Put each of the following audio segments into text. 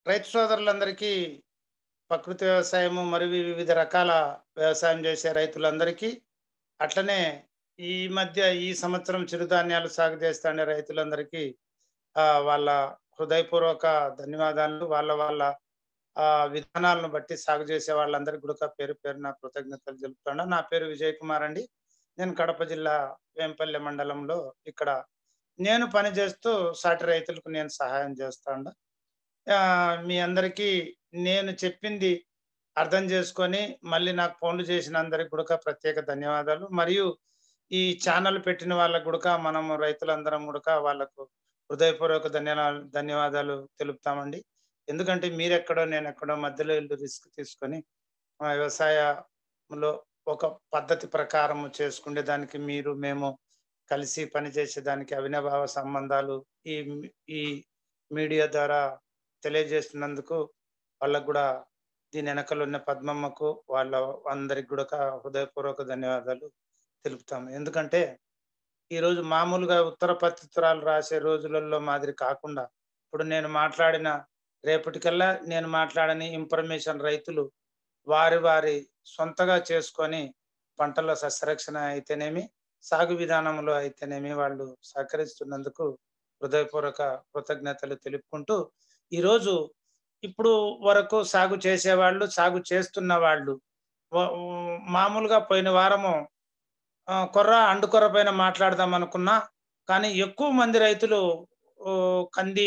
రైతు సోదరులందరికీ ప్రకృతి వ్యవసాయము మరియు వివిధ రకాల వ్యవసాయం చేసే రైతులందరికీ అట్లనే ఈ మధ్య ఈ సంవత్సరం చిరుధాన్యాలు సాగు చేస్తాండే రైతులందరికీ ఆ, వాళ్ళ హృదయపూర్వక ధన్యవాదాలు వాళ్ళ వాళ్ళ ఆ విధానాలను బట్టి సాగు చేసే వాళ్ళందరికీ కూడా పేరు పేరు నా కృతజ్ఞతలు తెలుపుతాను నా పేరు విజయ్ కుమార్ అండి నేను కడప జిల్లా వేంపల్లె మండలంలో ఇక్కడ నేను పని చేస్తూ సాటి రైతులకు నేను సహాయం చేస్తాను ఆ, మీ అందరికీ నేను చెప్పింది అర్థం చేసుకొని మళ్ళీ నాకు ఫోన్లు చేసిన అందరికి కూడా ప్రత్యేక ధన్యవాదాలు మరియు ఈ ఛానల్ పెట్టిన వాళ్ళకు కూడా మనము రైతులందరం కూడా వాళ్ళకు హృదయపూర్వక ధన్యవాదాలు ధన్యవాదాలు తెలుపుతామండి ఎందుకంటే మీరెక్కడో నేను ఎక్కడో మధ్యలో వెళ్ళి రిస్క్ తీసుకొని ఆ వ్యవసాయంలో ఒక పద్ధతి ప్రకారం చేసుకునే దానికి మీరు మేము కలిసి పనిచేసేదానికి అవినాభావ సంబంధాలు ఈ ఈ మీడియా ద్వారా తెలియజేస్తున్నందుకు వాళ్ళకు కూడా దీని వెనకలు ఉన్న పద్మమ్మకు వాళ్ళ అందరికి కూడా హృదయపూర్వక ధన్యవాదాలు తెలుపుతాము ఎందుకంటే ఈరోజు మామూలుగా ఉత్తర పత్రిత్రాలు రాసే రోజులలో మాదిరి కాకుండా ఇప్పుడు నేను మాట్లాడిన రేపటికల్లా నేను మాట్లాడని ఇన్ఫర్మేషన్ రైతులు వారి వారి సొంతగా చేసుకొని పంటల సస్యరక్షణ అయితేనేమి సాగు విధానంలో అయితేనేమి వాళ్ళు సహకరిస్తున్నందుకు హృదయపూర్వక కృతజ్ఞతలు తెలుపుకుంటూ ఈరోజు ఇప్పుడు వరకు సాగు చేసేవాళ్ళు సాగు చేస్తున్న వాళ్ళు వ- మామూలుగా పోయిన వారము ఆ, కొర్ర అండు కొర్ర పైన మాట్లాడదాం అనుకున్నా కానీ ఎక్కువ మంది రైతులు ఓ, కంది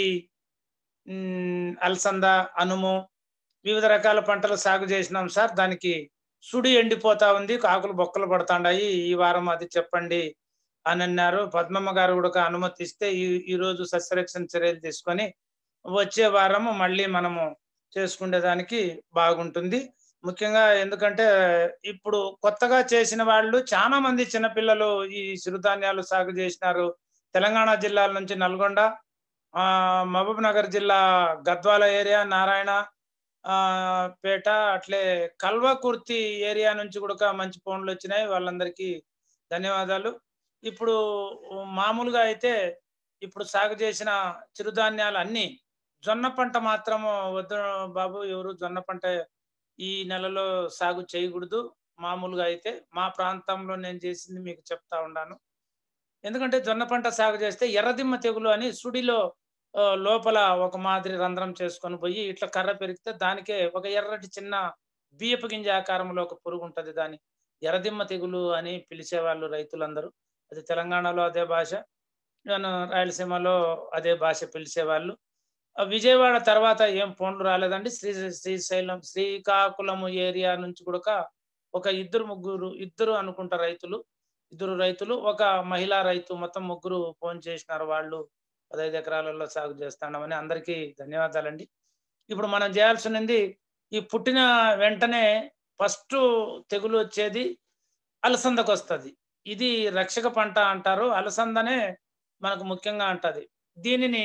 ఉమ్, అలసంద అనుము వివిధ రకాల పంటలు సాగు చేసినాం సార్ దానికి సుడి ఎండిపోతా ఉంది ఆకులు బొక్కలు పడుతుండాయి ఈ వారం అది చెప్పండి అని అన్నారు పద్మమ్మ గారు కూడా అనుమతి ఇస్తే ఈ ఈ రోజు సస్యరక్షణ చర్యలు తీసుకొని వచ్చే వారము మళ్ళీ మనము చేసుకునేదానికి బాగుంటుంది ముఖ్యంగా ఎందుకంటే ఇప్పుడు కొత్తగా చేసిన వాళ్ళు చాలా మంది చిన్నపిల్లలు ఈ చిరుధాన్యాలు సాగు చేసినారు తెలంగాణ జిల్లాల నుంచి నల్గొండ ఆ మహబూబ్ నగర్ జిల్లా గద్వాల ఏరియా నారాయణ ఆ పేట అట్లే కల్వకుర్తి ఏరియా నుంచి కూడా మంచి ఫోన్లు వచ్చినాయి వాళ్ళందరికీ ధన్యవాదాలు ఇప్పుడు మామూలుగా అయితే ఇప్పుడు సాగు చేసిన చిరుధాన్యాలు అన్ని జొన్న పంట మాత్రము వద్దు బాబు ఎవరు జొన్న పంట ఈ నెలలో సాగు చేయకూడదు మామూలుగా అయితే మా ప్రాంతంలో నేను చేసింది మీకు చెప్తా ఉన్నాను ఎందుకంటే జొన్న పంట సాగు చేస్తే ఎర్రదిమ్మ తెగులు అని సుడిలో ఆ, లోపల ఒక మాదిరి రంధ్రం చేసుకొని పోయి ఇట్లా కర్ర పెరిగితే దానికే ఒక ఎర్రటి చిన్న బియ్యపు గింజ ఆకారంలో ఒక పురుగు ఉంటది దాని ఎర్రదిమ్మ తెగులు అని పిలిచేవాళ్ళు రైతులందరూ అది తెలంగాణలో అదే భాష నేను రాయలసీమలో అదే భాష పిలిచేవాళ్ళు ఆ విజయవాడ తర్వాత ఏం ఫోన్లు రాలేదండి శ్రీ శ్రీశైలం శ్రీకాకుళం ఏరియా నుంచి కూడా ఒక ఇద్దరు ముగ్గురు ఇద్దరు అనుకుంటా రైతులు ఇద్దరు రైతులు ఒక మహిళా రైతు మొత్తం ముగ్గురు ఫోన్ చేసినారు వాళ్ళు పదహైదు ఎకరాలలో సాగు చేస్తామని అందరికీ ధన్యవాదాలండి ఇప్పుడు మనం చేయాల్సింది ఈ పుట్టిన వెంటనే ఫస్ట్ తెగులు వచ్చేది అలసందకు వస్తుంది ఇది రక్షక పంట అంటారు అలసందనే మనకు ముఖ్యంగా అంటది దీనిని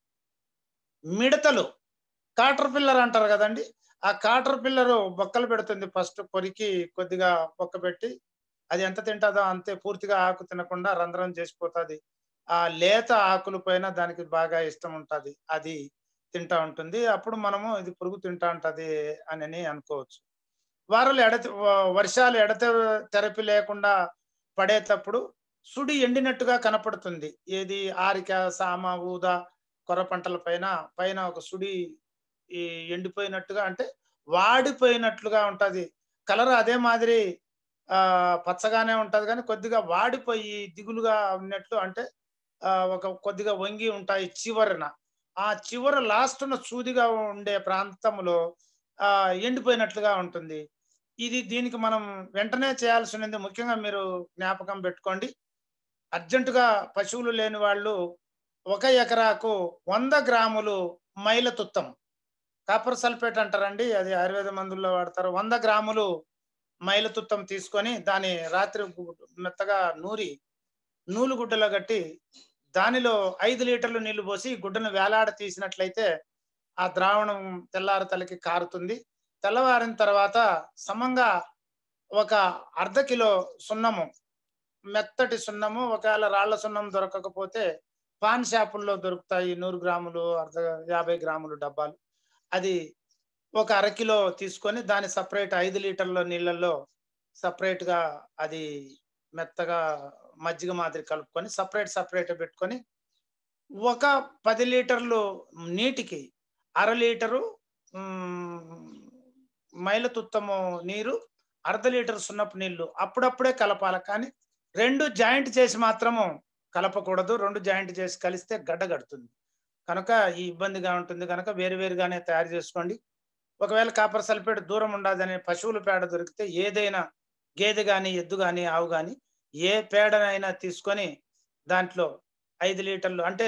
మిడతలు కాటర్ పిల్లర్ అంటారు కదండి ఆ కాటర్ పిల్లరు బొక్కలు పెడుతుంది ఫస్ట్ పొరికి కొద్దిగా బొక్క పెట్టి అది ఎంత తింటుందో అంతే పూర్తిగా ఆకు తినకుండా రంధ్రం చేసిపోతుంది ఆ లేత ఆకుల పైన దానికి బాగా ఇష్టం ఉంటది అది తింటా ఉంటుంది అప్పుడు మనము ఇది పురుగు తింటా ఉంటది అని అనుకోవచ్చు వారాలు ఎడత వ- వర్షాలు ఎడత తెరపి లేకుండా పడేటప్పుడు సుడి ఎండినట్టుగా కనపడుతుంది ఏది ఆరిక సామ ఊద కొర్ర పంటల పైన పైన ఒక సుడి ఈ ఎండిపోయినట్టుగా అంటే వాడిపోయినట్లుగా ఉంటది కలర్ అదే మాదిరి ఆ పచ్చగానే ఉంటది కానీ కొద్దిగా వాడిపోయి దిగులుగా ఉన్నట్లు అంటే ఆ, ఒక కొద్దిగా వంగి ఉంటాయి చివరన ఆ చివర లాస్ట్ సూదిగా ఉండే ప్రాంతంలో ఆ ఎండిపోయినట్లుగా ఉంటుంది ఇది దీనికి మనం వెంటనే చేయాల్సినది ముఖ్యంగా మీరు జ్ఞాపకం పెట్టుకోండి అర్జెంటుగా పశువులు లేని వాళ్ళు ఒక ఎకరాకు వంద గ్రాములు మైల తుత్తం కాపర్ సల్ఫేట్ అంటారండి అది ఆయుర్వేద మందుల్లో వాడతారు వంద గ్రాములు మైల తుత్తం తీసుకొని దాని రాత్రి గు- మెత్తగా నూరి నూలు గుడ్డలో కట్టి దానిలో ఐదు లీటర్లు నీళ్లు పోసి గుడ్డను వేలాడ తీసినట్లయితే ఆ ద్రావణం తెల్లారి తలకి కారుతుంది తెల్లవారిన తర్వాత సమంగా ఒక అర్ధ కిలో సున్నము మెత్తటి సున్నము ఒకవేళ రాళ్ల సున్నం దొరకకపోతే పాన్ షాపుల్లో దొరుకుతాయి నూరు గ్రాములు అర్ధ యాభై గ్రాములు డబ్బాలు అది ఒక అరకిలో తీసుకొని దాని సపరేట్ ఐదు లీటర్ల నీళ్ళల్లో సపరేట్ గా అది మెత్తగా మజ్జిగ మాదిరి కలుపుకొని సపరేట్ సపరేట్ పెట్టుకొని ఒక పది లీటర్లు నీటికి అర లీటరు మ్, మైల తుత్తము నీరు అర్ధ లీటర్ సున్నపు నీళ్లు అప్పుడప్పుడే కలపాలి కానీ రెండు జాయింట్ చేసి మాత్రము కలపకూడదు రెండు జాయింట్ చేసి కలిస్తే గడ్డ కడుతుంది కనుక ఈ ఇబ్బందిగా ఉంటుంది కనుక వేరు వేరుగానే తయారు చేసుకోండి ఒకవేళ కాపర్ సల్ఫేట్ దూరం ఉండదని పశువుల పేడ దొరికితే ఏదైనా గేదె కానీ ఎద్దు కానీ ఆవు కానీ ఏ పేడనైనా తీసుకొని దాంట్లో ఐదు లీటర్లు అంటే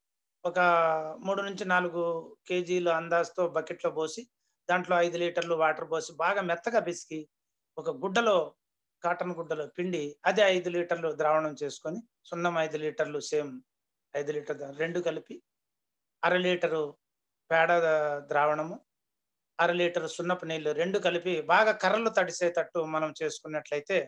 ఒక మూడు నుంచి నాలుగు కేజీలు అందాజుతో బకెట్లో పోసి దాంట్లో ఐదు లీటర్లు వాటర్ పోసి బాగా మెత్తగా పిసికి ఒక గుడ్డలో కాటన్ గుడ్డలో పిండి అదే ఐదు లీటర్లు ద్రావణం చేసుకొని సున్నం ఐదు లీటర్లు సేమ్ ఐదు లీటర్ రెండు కలిపి అర లీటరు పేడ ద్రావణము అర లీటర్ సున్నపు నీళ్లు రెండు కలిపి బాగా కర్రలు తడిసేటట్టు మనం చేసుకున్నట్లయితే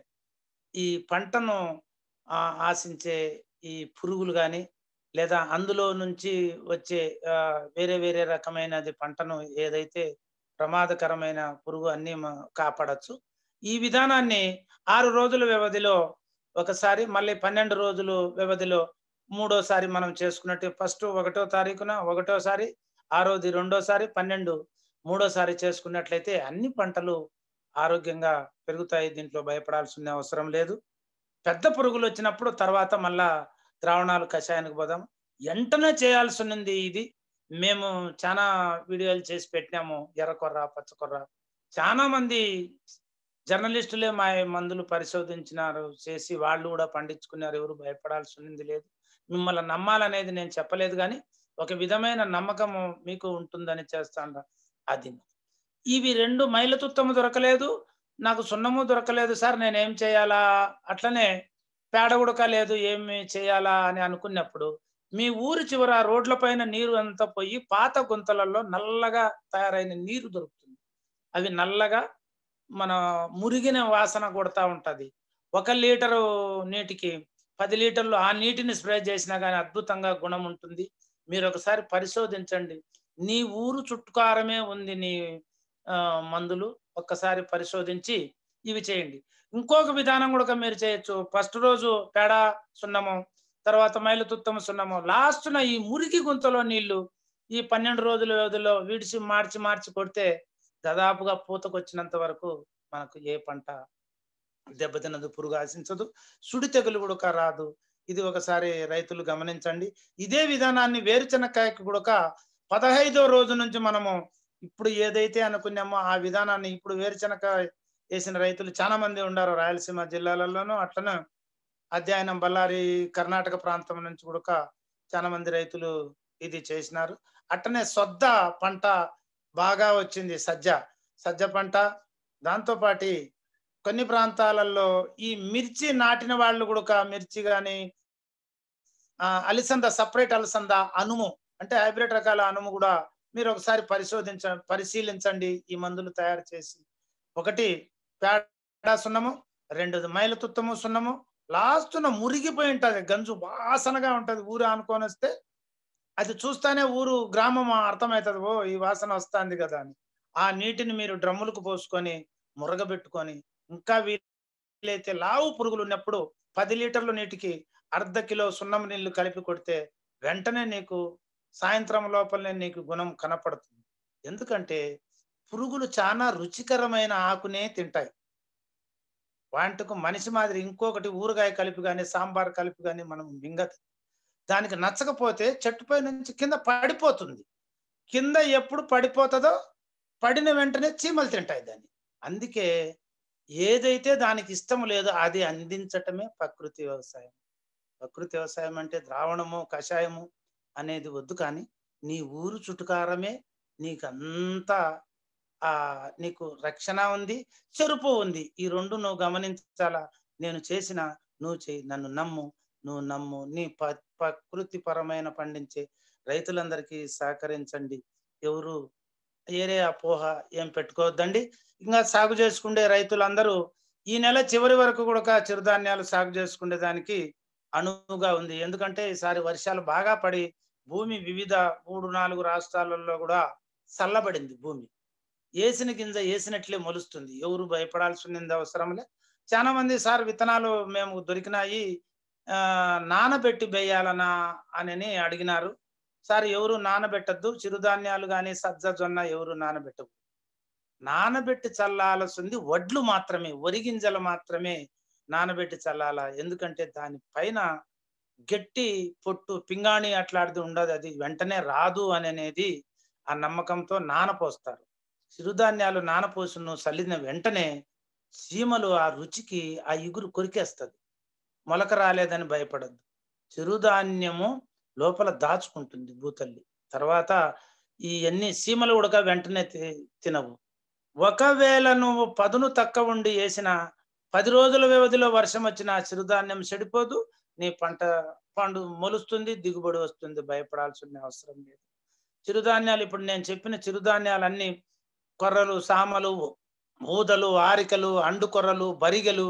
ఈ పంటను ఆ, ఆశించే ఈ పురుగులు కానీ లేదా అందులో నుంచి వచ్చే ఆ, వేరే వేరే రకమైనది పంటను ఏదైతే ప్రమాదకరమైన పురుగు అన్ని మ- కాపాడొచ్చు ఈ విధానాన్ని ఆరు రోజుల వ్యవధిలో ఒకసారి మళ్ళీ పన్నెండు రోజులు వ్యవధిలో మూడోసారి మనం చేసుకున్నట్టు ఫస్ట్ ఒకటో తారీఖున ఒకటోసారి ఆరోది రెండోసారి పన్నెండు మూడోసారి చేసుకున్నట్లయితే అన్ని పంటలు ఆరోగ్యంగా పెరుగుతాయి దీంట్లో భయపడాల్సిన అవసరం లేదు పెద్ద పురుగులు వచ్చినప్పుడు తర్వాత మళ్ళా ద్రావణాలు కషాయానికి పోదాం వెంటనే చేయాల్సి ఉంది ఇది మేము చాలా వీడియోలు చేసి పెట్టినాము ఎర్రకొర్ర పచ్చకొర్ర చాలా మంది జర్నలిస్టులే మా మందులు పరిశోధించినారు చేసి వాళ్ళు కూడా పండించుకున్నారు ఎవరు భయపడాల్సి ఉంది లేదు మిమ్మల్ని నమ్మాలనేది నేను చెప్పలేదు కానీ ఒక విధమైన నమ్మకము మీకు ఉంటుందని చేస్తాను అది ఇవి రెండు మైల తుత్తము దొరకలేదు నాకు సున్నము దొరకలేదు సార్ నేను ఏం చేయాలా అట్లనే పేడ ఉడక లేదు ఏమి చేయాలా అని అనుకున్నప్పుడు మీ ఊరి చివర రోడ్ల పైన నీరు అంతా పోయి పాత గుంతలలో నల్లగా తయారైన నీరు దొరుకుతుంది అవి నల్లగా మన మురిగిన వాసన కొడతా ఉంటది ఒక లీటరు నీటికి పది లీటర్లు ఆ నీటిని స్ప్రే చేసినా కానీ అద్భుతంగా గుణం ఉంటుంది మీరు ఒకసారి పరిశోధించండి నీ ఊరు చుట్టుకారమే ఉంది నీ ఆ, మందులు ఒక్కసారి పరిశోధించి ఇవి చేయండి ఇంకొక విధానం కూడా మీరు చేయొచ్చు ఫస్ట్ రోజు పేడ సున్నము తర్వాత మైలు తుత్తము సున్నము లాస్ట్న ఈ మురికి గుంతలో నీళ్లు ఈ పన్నెండు రోజుల వ్యవధిలో విడిచి మార్చి మార్చి కొడితే దాదాపుగా పూతకొచ్చినంత వరకు మనకు ఏ పంట దెబ్బతినదు పురుగు ఆశించదు సుడి తెగులు కూడా రాదు ఇది ఒకసారి రైతులు గమనించండి ఇదే విధానాన్ని వేరుచెనక్కాయకు కూడా పదహైదో రోజు నుంచి మనము ఇప్పుడు ఏదైతే అనుకున్నామో ఆ విధానాన్ని ఇప్పుడు వేరుచెనక్కాయ వేసిన రైతులు చాలా మంది ఉన్నారు రాయలసీమ జిల్లాలలోనూ అట్లనే అధ్యయనం బళ్ళారి కర్ణాటక ప్రాంతం నుంచి కూడా చాలా మంది రైతులు ఇది చేసినారు అట్టనే సొద్ద పంట బాగా వచ్చింది సజ్జ సజ్జ పంట దాంతో పాటి కొన్ని ప్రాంతాలలో ఈ మిర్చి నాటిన వాళ్ళు కూడా మిర్చి కానీ అలిసంద సపరేట్ అలసంద అనుము అంటే హైబ్రిడ్ రకాల అనుము కూడా మీరు ఒకసారి పరిశోధించ పరిశీలించండి ఈ మందులు తయారు చేసి ఒకటి పేడ సున్నము రెండు మైల తుత్తము సున్నము లాస్ట్న మురిగిపోయి ఉంటది గంజు వాసనగా ఉంటది ఊరు అనుకొని వస్తే అది చూస్తానే ఊరు గ్రామం అర్థమవుతుంది ఓ ఈ వాసన వస్తుంది కదా అని ఆ నీటిని మీరు డ్రమ్ములకు పోసుకొని మురగబెట్టుకొని ఇంకా వీలైతే లావు పురుగులు ఉన్నప్పుడు పది లీటర్ల నీటికి అర్ధ కిలో సున్నం నీళ్లు కలిపి కొడితే వెంటనే నీకు సాయంత్రం లోపలనే నీకు గుణం కనపడుతుంది ఎందుకంటే పురుగులు చాలా రుచికరమైన ఆకునే తింటాయి వాటికి మనిషి మాదిరి ఇంకొకటి ఊరగాయ కలిపి కానీ సాంబార్ కలిపి కానీ మనం మింగదు దానికి నచ్చకపోతే చెట్టుపై నుంచి కింద పడిపోతుంది కింద ఎప్పుడు పడిపోతుందో పడిన వెంటనే చీమలు తింటాయి దాన్ని అందుకే ఏదైతే దానికి ఇష్టం లేదో అది అందించటమే ప్రకృతి వ్యవసాయం ప్రకృతి వ్యవసాయం అంటే ద్రావణము కషాయము అనేది వద్దు కానీ నీ ఊరు చుట్టుకారమే నీకు అంతా ఆ నీకు రక్షణ ఉంది చెరుపు ఉంది ఈ రెండు నువ్వు గమనించాలా నేను చేసిన నువ్వు చేయి నన్ను నమ్ము నువ్వు నమ్ము నీ ప ప్రకృతి పరమైన పండించే రైతులందరికీ సహకరించండి ఎవరు ఏరే అపోహ ఏం పెట్టుకోవద్దండి ఇంకా సాగు చేసుకునే రైతులందరూ ఈ నెల చివరి వరకు కూడా చిరుధాన్యాలు సాగు చేసుకునే దానికి అనువుగా ఉంది ఎందుకంటే ఈసారి వర్షాలు బాగా పడి భూమి వివిధ మూడు నాలుగు రాష్ట్రాలలో కూడా చల్లబడింది భూమి వేసిన గింజ వేసినట్లే మొలుస్తుంది ఎవరు భయపడాల్సింది అవసరంలే చాలా మంది సార్ విత్తనాలు మేము దొరికినాయి ఆ, నానబెట్టి వేయాలనా అని అడిగినారు సార్ ఎవరు నానబెట్టద్దు చిరుధాన్యాలు కానీ సజ్జ జొన్న ఎవరు నానబెట్టవు నానబెట్టి చల్లాల్సింది వడ్లు మాత్రమే వరి గింజలు మాత్రమే నానబెట్టి చల్లాల ఎందుకంటే దాని పైన గట్టి పొట్టు పింగాణి అట్లాంటిది ఉండదు అది వెంటనే రాదు అని అనేది ఆ నమ్మకంతో నానపోస్తారు చిరుధాన్యాలు నానపోసును చల్లిన వెంటనే సీమలు ఆ రుచికి ఆ ఇగురు కొరికేస్తుంది మొలక రాలేదని భయపడద్దు చిరుధాన్యము లోపల దాచుకుంటుంది భూతల్లి తర్వాత ఈ అన్ని సీమలు ఉడక వెంటనే తి- తినవు ఒకవేళ నువ్వు పదును తక్కువ ఉండి వేసిన పది రోజుల వ్యవధిలో వర్షం వచ్చిన ఆ చిరుధాన్యం చెడిపోదు నీ పంట పండు మొలుస్తుంది దిగుబడి వస్తుంది భయపడాల్సిన అవసరం లేదు చిరుధాన్యాలు ఇప్పుడు నేను చెప్పిన చిరుధాన్యాలన్నీ కొర్రలు సామలు ఊదలు ఆరికలు అండు కొర్రలు బరిగెలు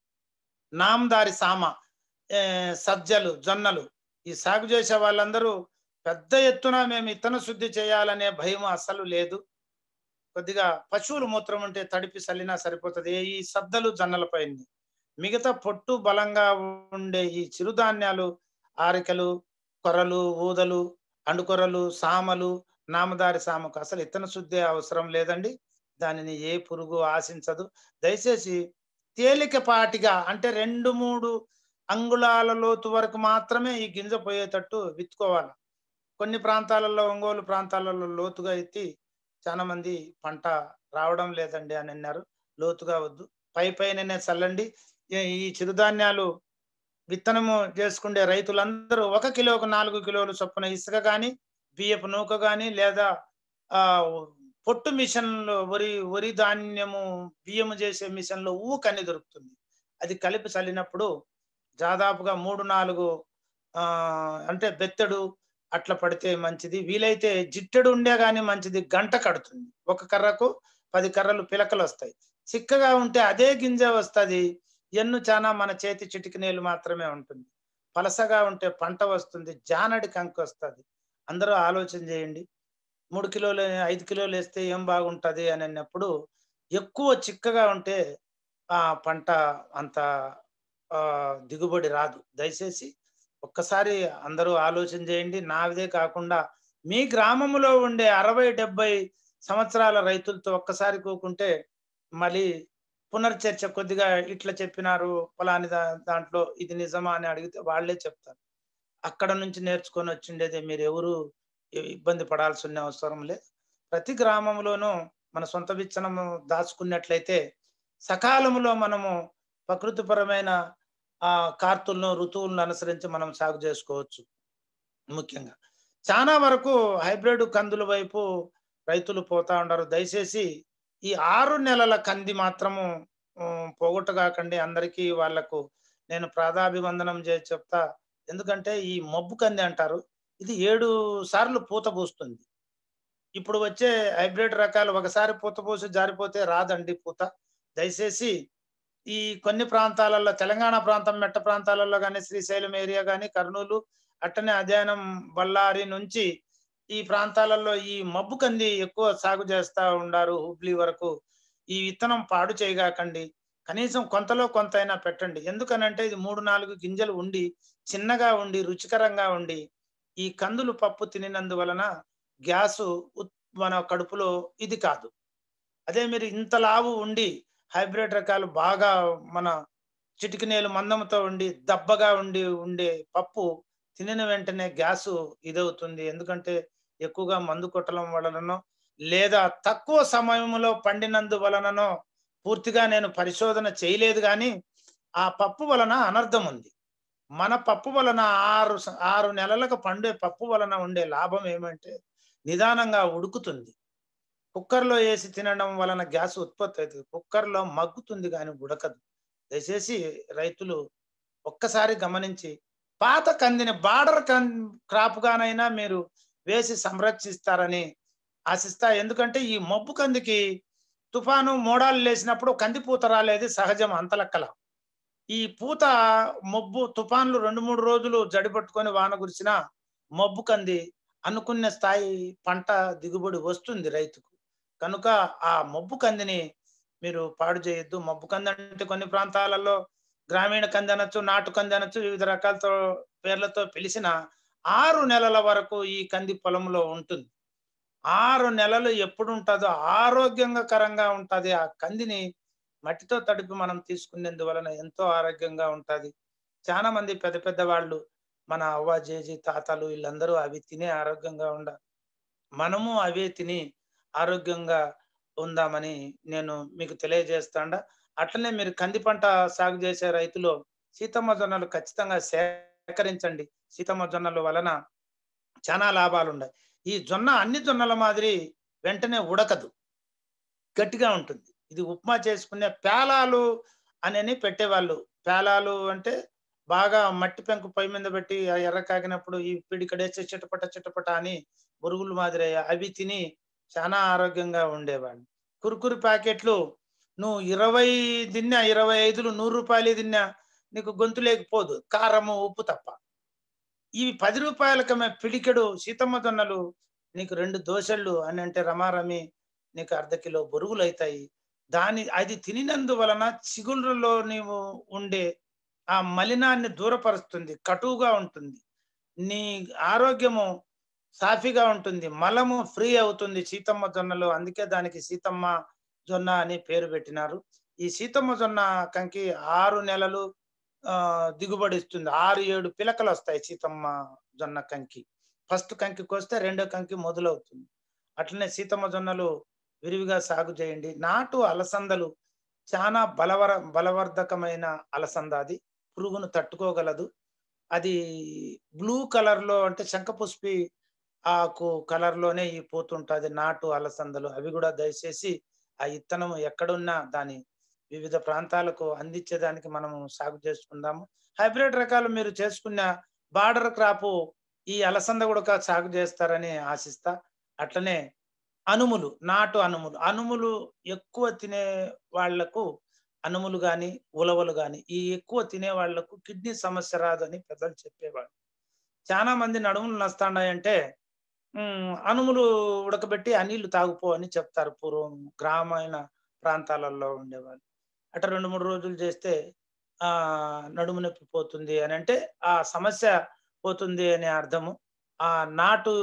నామదారి సామ ఏ, సజ్జలు జొన్నలు ఈ సాగు చేసే వాళ్ళందరూ పెద్ద ఎత్తున మేము ఇత్తన శుద్ధి చేయాలనే భయం అస్సలు లేదు కొద్దిగా పశువుల మూత్రం ఉంటే తడిపి చల్లినా సరిపోతుంది ఈ సద్దలు జొన్నల పైన మిగతా పొట్టు బలంగా ఉండే ఈ చిరుధాన్యాలు ఆరికలు కొర్రలు ఊదలు అండుకొర్రలు సామలు నామదారి సామకు అసలు ఇత్తన శుద్ధి అవసరం లేదండి దానిని ఏ పురుగు ఆశించదు దయచేసి తేలికపాటిగా అంటే రెండు మూడు అంగుళాల లోతు వరకు మాత్రమే ఈ గింజ పోయేటట్టు విత్తుకోవాలి కొన్ని ప్రాంతాలలో ఒంగోలు ప్రాంతాలలో లోతుగా ఎత్తి చాలా మంది పంట రావడం లేదండి అని అన్నారు లోతుగా వద్దు పై పైననే చల్లండి ఈ- ఈ చిరుధాన్యాలు విత్తనము చేసుకునే రైతులందరూ ఒక కిలోకు నాలుగు కిలోలు చొప్పున ఇసుక కానీ బియ్యపు నూక కానీ లేదా ఆ పొట్టు మిషన్లో వరి వరి ధాన్యము బియ్యము చేసే మిషన్లో ఊకని దొరుకుతుంది అది కలిపి చల్లినప్పుడు దాదాపుగా మూడు నాలుగు ఆ అంటే బెత్తడు అట్లా పడితే మంచిది వీలైతే జిట్టెడు ఉండే గానీ మంచిది గంట కడుతుంది ఒక కర్రకు పది కర్రలు పిలకలు వస్తాయి చిక్కగా ఉంటే అదే గింజ వస్తుంది ఎన్ను చాలా మన చేతి చిటికినేలు మాత్రమే ఉంటుంది పలసగా ఉంటే పంట వస్తుంది జానడి కంకి వస్తుంది అందరూ ఆలోచన చేయండి మూడు కిలోలు ఐదు కిలోలు వేస్తే ఏం బాగుంటది అని అన్నప్పుడు ఎక్కువ చిక్కగా ఉంటే ఆ పంట అంత ఆ, దిగుబడి రాదు దయచేసి ఒక్కసారి అందరూ ఆలోచన చేయండి నాదే కాకుండా మీ గ్రామంలో ఉండే అరవై డెబ్బై సంవత్సరాల రైతులతో ఒక్కసారి కూకుంటే మళ్ళీ పునర్చర్చ కొద్దిగా ఇట్లా చెప్పినారు ఫలాని దా- దాంట్లో ఇది నిజమా అని అడిగితే వాళ్ళే చెప్తారు అక్కడ నుంచి నేర్చుకొని వచ్చిండేది మీరు ఎవరు ఇబ్బంది పడాల్సిన అవసరం లేదు ప్రతి గ్రామంలోనూ మన సొంత విత్తనము దాచుకున్నట్లయితే సకాలంలో మనము ప్రకృతిపరమైన ఆ కార్తులను ఋతువులను అనుసరించి మనం సాగు చేసుకోవచ్చు ముఖ్యంగా చాలా వరకు హైబ్రిడ్ కందుల వైపు రైతులు పోతా ఉన్నారు దయచేసి ఈ ఆరు నెలల కంది మాత్రము ఉమ్, పోగొట్టగాకండి అందరికీ వాళ్లకు నేను ప్రాదాభివందనం చేసి చెప్తా ఎందుకంటే ఈ మబ్బు కంది అంటారు ఇది ఏడు సార్లు పూత పూస్తుంది ఇప్పుడు వచ్చే హైబ్రిడ్ రకాలు ఒకసారి పూత పూసి జారిపోతే రాదండి పూత దయచేసి ఈ కొన్ని ప్రాంతాలలో తెలంగాణ ప్రాంతం మెట్ట ప్రాంతాలలో కానీ శ్రీశైలం ఏరియా కానీ కర్నూలు అట్టనే అధ్యయనం బళ్ళారి నుంచి ఈ ప్రాంతాలలో ఈ మబ్బు కంది ఎక్కువ సాగు చేస్తా ఉండారు హుబ్లీ వరకు ఈ విత్తనం పాడు చేయగాకండి కనీసం కొంతలో కొంత అయినా పెట్టండి ఎందుకనంటే ఇది మూడు నాలుగు గింజలు ఉండి చిన్నగా ఉండి రుచికరంగా ఉండి ఈ కందులు పప్పు తినినందువలన గ్యాసు ఉత్- మన కడుపులో ఇది కాదు అదే మీరు ఇంత లావు ఉండి హైబ్రిడ్ రకాలు బాగా మన చిటికినేలు మందంతో ఉండి దబ్బగా ఉండి ఉండే పప్పు తినిన వెంటనే గ్యాసు ఇదవుతుంది ఎందుకంటే ఎక్కువగా మందు కొట్టడం వలననో లేదా తక్కువ సమయంలో పండినందు వలననో పూర్తిగా నేను పరిశోధన చేయలేదు కానీ ఆ పప్పు వలన అనర్థం ఉంది మన పప్పు వలన ఆరు స- ఆరు నెలలకు పండే పప్పు వలన ఉండే లాభం ఏమంటే నిదానంగా ఉడుకుతుంది కుక్కర్లో వేసి తినడం వలన గ్యాస్ ఉత్పత్తి అవుతుంది కుక్కర్లో మగ్గుతుంది కానీ ఉడకదు దయచేసి రైతులు ఒక్కసారి గమనించి పాత కందిని బార్డర్ కం క్రాప్ గానైనా మీరు వేసి సంరక్షిస్తారని ఆశిస్తా ఎందుకంటే ఈ మబ్బు కందికి తుఫాను మోడాలు లేసినప్పుడు కంది పూత రాలేదు సహజం అంతలక్కల ఈ పూత మబ్బు తుఫాన్లు రెండు మూడు రోజులు జడిపట్టుకొని వాన కురిసిన మబ్బు కంది అనుకున్న స్థాయి పంట దిగుబడి వస్తుంది రైతుకు కనుక ఆ మబ్బు కందిని మీరు పాడు చేయొద్దు మబ్బు కంది అంటే కొన్ని ప్రాంతాలలో గ్రామీణ కంది అనొచ్చు నాటు కంది అనొచ్చు వివిధ రకాలతో పేర్లతో పిలిచిన ఆరు నెలల వరకు ఈ కంది పొలంలో ఉంటుంది ఆరు నెలలు ఎప్పుడు ఉంటుందో ఆరోగ్యంగా కరంగా ఉంటుంది ఆ కందిని మట్టితో తడిపి మనం తీసుకునేందువలన ఎంతో ఆరోగ్యంగా ఉంటుంది చాలా మంది పెద్ద పెద్ద వాళ్ళు మన అవ్వ జేజీ తాతలు వీళ్ళందరూ అవి తినే ఆరోగ్యంగా ఉండాలి మనము అవే తిని ఆరోగ్యంగా ఉందామని నేను మీకు తెలియజేస్తాండా అట్లనే మీరు కంది పంట సాగు చేసే రైతులు సీతమ్మ జొన్నలు ఖచ్చితంగా సేకరించండి సీతమ్మ జొన్నల వలన చాలా లాభాలు ఉన్నాయి ఈ జొన్న అన్ని జొన్నల మాదిరి వెంటనే ఉడకదు గట్టిగా ఉంటుంది ఇది ఉప్మా చేసుకునే పేలాలు అని పెట్టేవాళ్ళు పేలాలు అంటే బాగా మట్టి పెంకు పొయ్యి మీద పెట్టి ఆ ఎర్ర కాగినప్పుడు ఈ పిడికడేసి చిటపట చిటపట అని బురుగులు మాదిరి అవి తిని చాలా ఆరోగ్యంగా ఉండేవాళ్ళు కురుకురు ప్యాకెట్లు నువ్వు ఇరవై తిన్నా ఇరవై ఐదులు నూరు రూపాయలు తిన్నా నీకు గొంతు లేకపోదు కారము ఉప్పు తప్ప ఇవి పది రూపాయలకమే పిడికెడు సీతమ్మ జొన్నలు నీకు రెండు దోశలు అని అంటే రమారమి నీకు అర్ధ కిలో బొరుగులు అవుతాయి దాని అది తినినందువలన చిగుళ్ళలో నీవు ఉండే ఆ మలినాన్ని దూరపరుస్తుంది కటువుగా ఉంటుంది నీ ఆరోగ్యము సాఫీగా ఉంటుంది మలము ఫ్రీ అవుతుంది సీతమ్మ జొన్నలు అందుకే దానికి సీతమ్మ జొన్న అని పేరు పెట్టినారు ఈ సీతమ్మ జొన్న కంకి ఆరు నెలలు ఆ దిగుబడి ఇస్తుంది ఆరు ఏడు పిలకలు వస్తాయి సీతమ్మ జొన్న కంకి ఫస్ట్ కంకి కోస్తే రెండో కంకి మొదలవుతుంది అట్లనే సీతమ్మ జొన్నలు విరివిగా సాగు చేయండి నాటు అలసందలు చాలా బలవర బలవర్ధకమైన అలసంద అది పురుగును తట్టుకోగలదు అది బ్లూ కలర్ లో అంటే శంఖపుష్పి ఆకు కలర్ లోనే ఈ పోతుంటది నాటు అలసందలు అవి కూడా దయచేసి ఆ ఇత్తనం ఎక్కడున్నా దాని వివిధ ప్రాంతాలకు అందించేదానికి మనము సాగు చేసుకుందాము హైబ్రిడ్ రకాలు మీరు చేసుకున్న బార్డర్ క్రాప్ ఈ అలసంద కూడా సాగు చేస్తారని ఆశిస్తా అట్లనే అనుములు నాటు అనుములు అనుములు ఎక్కువ తినే వాళ్లకు అనుములు గాని ఉలవలు గాని ఈ ఎక్కువ తినే వాళ్లకు కిడ్నీ సమస్య రాదని పెద్దలు చెప్పేవాళ్ళు చాలా మంది నడుములు నస్తాడాయంటే అనుములు ఉడకబెట్టి ఆ నీళ్లు తాగుపో అని చెప్తారు పూర్వం గ్రామీణ ప్రాంతాలలో ఉండేవాళ్ళు అట్లా రెండు మూడు రోజులు చేస్తే ఆ నడుము నొప్పి పోతుంది అని అంటే ఆ సమస్య పోతుంది అనే అర్థము ఆ నాటు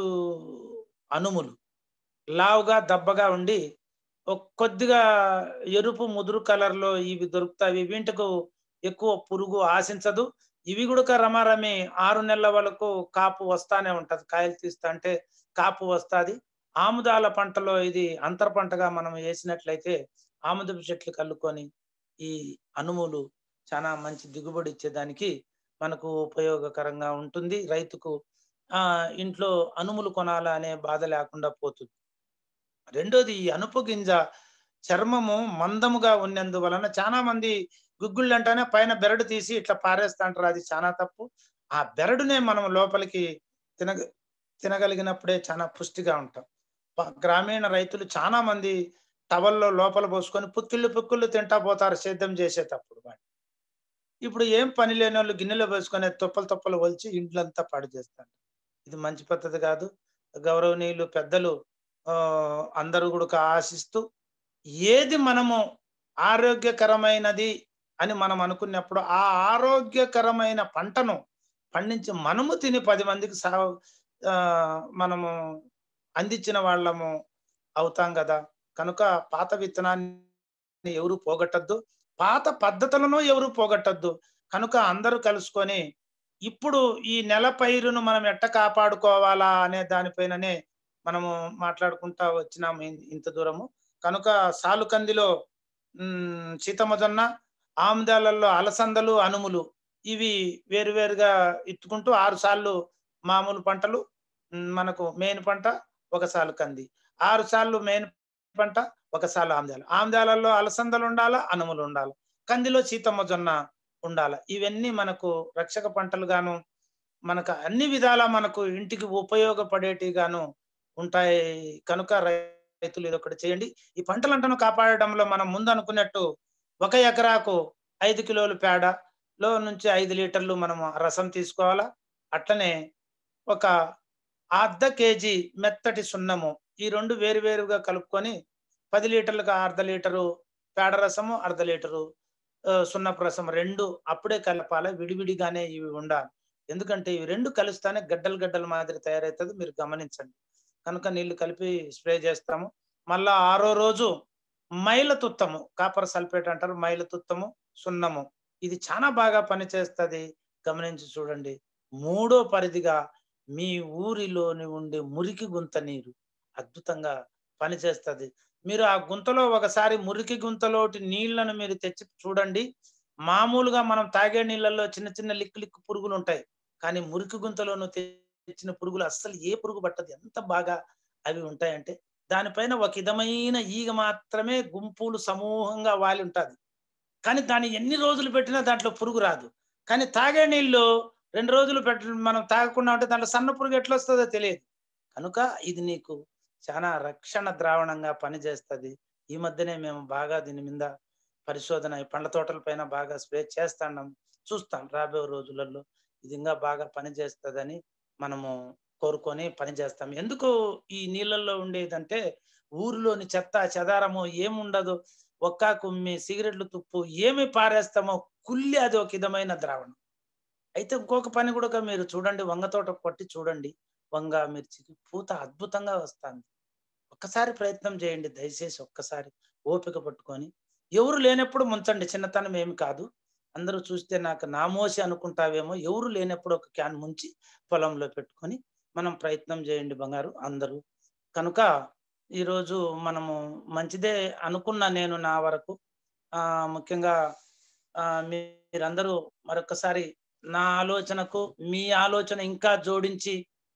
అనుములు లావుగా దబ్బగా ఉండి కొద్దిగా ఎరుపు ముదురు కలర్ లో ఇవి దొరుకుతాయి వీటికి ఎక్కువ పురుగు ఆశించదు ఇవి కూడా రమారమి ఆరు నెలల వరకు కాపు వస్తానే ఉంటది కాయలు తీస్తా అంటే కాపు వస్తుంది ఆముదాల పంటలో ఇది అంతర పంటగా మనం వేసినట్లయితే ఆముదపు చెట్లు కలుకొని ఈ అనుములు చాలా మంచి దిగుబడి ఇచ్చేదానికి మనకు ఉపయోగకరంగా ఉంటుంది రైతుకు ఆ ఇంట్లో అనుములు కొనాలా అనే బాధ లేకుండా పోతుంది రెండోది ఈ అనుపు గింజ చర్మము మందముగా ఉన్నందువలన చాలా మంది గుగ్గుళ్ళు అంటేనే పైన బెరడు తీసి ఇట్లా పారేస్తాంటారు అది చాలా తప్పు ఆ బెరడునే మనం లోపలికి తిన తినగలిగినప్పుడే చాలా పుష్టిగా ఉంటాం గ్రామీణ రైతులు చాలా మంది టవల్లో లోపల పోసుకొని పుక్కిళ్ళు పుక్కిళ్ళు తింటా పోతారు సేద్యం చేసేటప్పుడు వాటి ఇప్పుడు ఏం పని లేని వాళ్ళు గిన్నెలో పోసుకొని తొప్పలు తొప్పలు ఒలిచి ఇంట్లంతా పాడు చేస్తారు ఇది మంచి పద్ధతి కాదు గౌరవనీయులు పెద్దలు అందరూ కూడా ఆశిస్తూ ఏది మనము ఆరోగ్యకరమైనది అని మనం అనుకున్నప్పుడు ఆ ఆరోగ్యకరమైన పంటను పండించి మనము తిని పది మందికి సా మనము అందించిన వాళ్ళము అవుతాం కదా కనుక పాత విత్తనాన్ని ఎవరు పోగొట్టద్దు పాత పద్ధతులను ఎవరు పోగొట్టద్దు కనుక అందరూ కలుసుకొని ఇప్పుడు ఈ నెల పైరును మనం ఎట్ట కాపాడుకోవాలా అనే దానిపైననే మనము మాట్లాడుకుంటా వచ్చినాము ఇంత దూరము కనుక సాలుకందిలో సీతమ్మ జొన్న ఆముదాలలో అలసందలు అనుములు ఇవి వేరువేరుగా ఇత్తుకుంటూ ఆరు సార్లు మామూలు పంటలు మనకు మెయిన్ పంట ఒక సాలు కంది ఆరు సార్లు మెయిన్ పంట ఒక సాలు ఆముదాలు ఆముదాలలో అలసందలు ఉండాలా అనుములు ఉండాలి కందిలో సీతమ్మ జొన్న ఉండాలి ఇవన్నీ మనకు రక్షక పంటలు గాను మనకు అన్ని విధాలా మనకు ఇంటికి ఉపయోగపడేటి గాను ఉంటాయి కనుక రైతులు ఇది ఒకటి చేయండి ఈ పంటలంటను కాపాడడంలో మనం ముందు అనుకున్నట్టు ఒక ఎకరాకు ఐదు కిలోలు పేడలో నుంచి ఐదు లీటర్లు మనం రసం తీసుకోవాలా అట్లనే ఒక అర్ధ కేజీ మెత్తటి సున్నము ఈ రెండు వేరు వేరుగా కలుపుకొని పది లీటర్లకు అర్ధ లీటరు పేడ రసము అర్ధ లీటరు ఆ, సున్నపు రసం రెండు అప్పుడే కలపాలి విడివిడిగానే ఇవి ఉండాలి ఎందుకంటే ఇవి రెండు కలుస్తానే గడ్డలు గడ్డల మాదిరి తయారవుతుంది మీరు గమనించండి కనుక నీళ్లు కలిపి స్ప్రే చేస్తాము మళ్ళా ఆరో రోజు మైల తుత్తము కాపర్ సల్ఫేట్ అంటారు మైల తుత్తము సున్నము ఇది చాలా బాగా పనిచేస్తుంది గమనించి చూడండి మూడో పరిధిగా మీ ఊరిలోని ఉండే మురికి గుంత నీరు అద్భుతంగా పనిచేస్తుంది మీరు ఆ గుంతలో ఒకసారి మురికి గుంతలోటి నీళ్లను మీరు తెచ్చి చూడండి మామూలుగా మనం తాగే నీళ్ళల్లో చిన్న చిన్న లిక్కు లిక్కు పురుగులు ఉంటాయి కానీ మురికి గుంతలోను తెచ్చిన పురుగులు అస్సలు ఏ పురుగు పట్టదు ఎంత బాగా అవి ఉంటాయంటే దానిపైన ఒక విధమైన ఈగ మాత్రమే గుంపులు సమూహంగా వాలి ఉంటుంది కానీ దాన్ని ఎన్ని రోజులు పెట్టినా దాంట్లో పురుగు రాదు కానీ తాగే నీళ్ళు రెండు రోజులు పెట్ట మనం తాగకుండా ఉంటే దాంట్లో సన్న పురుగు ఎట్లా వస్తుందో తెలియదు కనుక ఇది నీకు చాలా రక్షణ ద్రావణంగా పనిచేస్తుంది ఈ మధ్యనే మేము బాగా దీని మీద పరిశోధన ఈ పండ్ల తోటల పైన బాగా స్ప్రే చేస్తాం చూస్తాం రాబోయే రోజులలో ఇది ఇంకా బాగా పనిచేస్తుందని మనము కోరుకొని పని చేస్తాం ఎందుకు ఈ నీళ్ళల్లో ఉండేదంటే ఊరిలోని చెత్త చెదారము ఏముండదు ఒక్క కుమ్మి సిగరెట్లు తుప్పు ఏమి పారేస్తామో కుల్లి అది ఒక విధమైన ద్రావణం అయితే ఇంకొక పని కూడా మీరు చూడండి వంగ తోట కొట్టి చూడండి వంగ మిర్చికి పూత అద్భుతంగా వస్తుంది ఒక్కసారి ప్రయత్నం చేయండి దయచేసి ఒక్కసారి ఓపిక పట్టుకొని ఎవరు లేనప్పుడు ముంచండి చిన్నతనం ఏమి కాదు అందరూ చూస్తే నాకు నామోసి అనుకుంటావేమో ఎవరు లేనప్పుడు ఒక క్యాన్ ముంచి పొలంలో పెట్టుకొని మనం ప్రయత్నం చేయండి బంగారు అందరూ కనుక ఈరోజు మనము మంచిదే అనుకున్నా నేను నా వరకు ఆ ముఖ్యంగా ఆ మీరందరూ మరొకసారి నా ఆలోచనకు మీ ఆలోచన ఇంకా జోడించి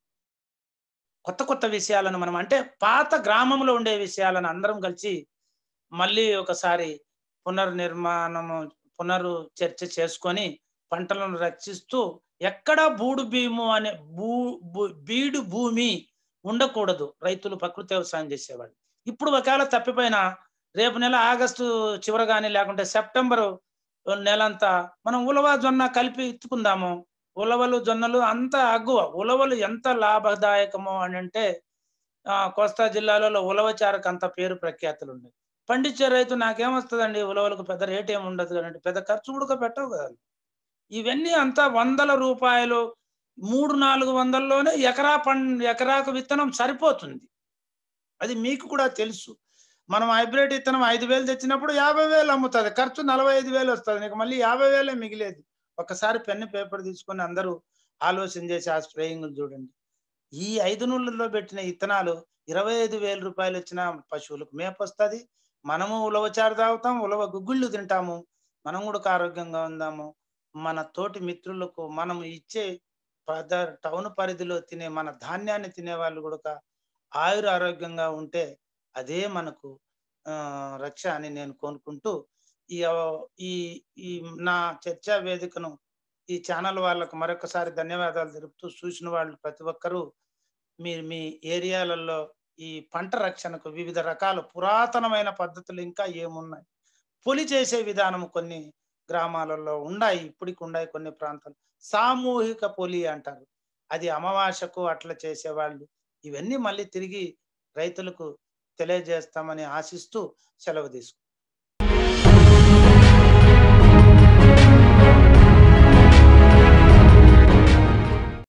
కొత్త కొత్త విషయాలను మనం అంటే పాత గ్రామంలో ఉండే విషయాలను అందరం కలిసి మళ్ళీ ఒకసారి పునర్నిర్మాణము పునరు చర్చ చేసుకొని పంటలను రక్షిస్తూ ఎక్కడ బూడు భీము అనే భూ భూ- బీడు భూమి ఉండకూడదు రైతులు ప్రకృతి వ్యవసాయం చేసేవాళ్ళు ఇప్పుడు ఒకవేళ తప్పిపోయినా రేపు నెల ఆగస్టు చివర కానీ లేకుంటే సెప్టెంబర్ నెలంతా మనం ఉలవ జొన్న కలిపి ఎత్తుకుందాము ఉలవలు జొన్నలు అంత అగ్గువ ఉలవలు ఎంత లాభదాయకమో అని అంటే ఆ కోస్తా జిల్లాలలో ఉలవచారకు అంత పేరు ప్రఖ్యాతులు ఉన్నాయి పండించే రైతు నాకేమొస్తుందండి ఉలవలకు పెద్ద రేట్ ఏమి ఉండదు కదండి పెద్ద ఖర్చు కూడా పెట్టవు కదా ఇవన్నీ అంతా వందల రూపాయలు మూడు నాలుగు వందల్లోనే ఎకరా పం ఎకరాకు విత్తనం సరిపోతుంది అది మీకు కూడా తెలుసు మనం హైబ్రిడ్ విత్తనం ఐదు వేలు తెచ్చినప్పుడు యాభై వేలు అమ్ముతుంది ఖర్చు నలభై ఐదు వేలు వస్తుంది నీకు మళ్ళీ యాభై వేలే మిగిలేదు ఒకసారి పెన్ను పేపర్ తీసుకొని అందరూ ఆలోచన చేసి ఆ స్ప్రేయింగ్ చూడండి ఈ ఐదు నూళ్ళలో పెట్టిన విత్తనాలు ఇరవై ఐదు వేల రూపాయలు వచ్చిన పశువులకు మేపు వస్తుంది మనము ఉలవచారు తాగుతాం ఉలవ గుగ్గుళ్ళు తింటాము మనం కూడా ఆరోగ్యంగా ఉందాము మన తోటి మిత్రులకు మనం ఇచ్చే పద టౌన్ పరిధిలో తినే మన ధాన్యాన్ని తినే వాళ్ళు కూడా ఆయుర ఆరోగ్యంగా ఉంటే అదే మనకు ఆ, రక్ష అని నేను కోరుకుంటూ ఈ అవ- ఈ ఈ నా చర్చా వేదికను ఈ ఛానల్ వాళ్ళకు మరొకసారి ధన్యవాదాలు తెలుపుతూ చూసిన వాళ్ళు ప్రతి ఒక్కరూ మీరు మీ ఏరియాలలో ఈ పంట రక్షణకు వివిధ రకాల పురాతనమైన పద్ధతులు ఇంకా ఏమున్నాయి పొలి చేసే విధానం కొన్ని గ్రామాలలో ఉన్నాయి ఇప్పటికి ఉన్నాయి కొన్ని ప్రాంతాలు సామూహిక పొలి అంటారు అది అమావాస్యకు అట్లా చేసేవాళ్ళు ఇవన్నీ మళ్ళీ తిరిగి రైతులకు తెలియజేస్తామని ఆశిస్తూ సెలవు తీసుకుంటాం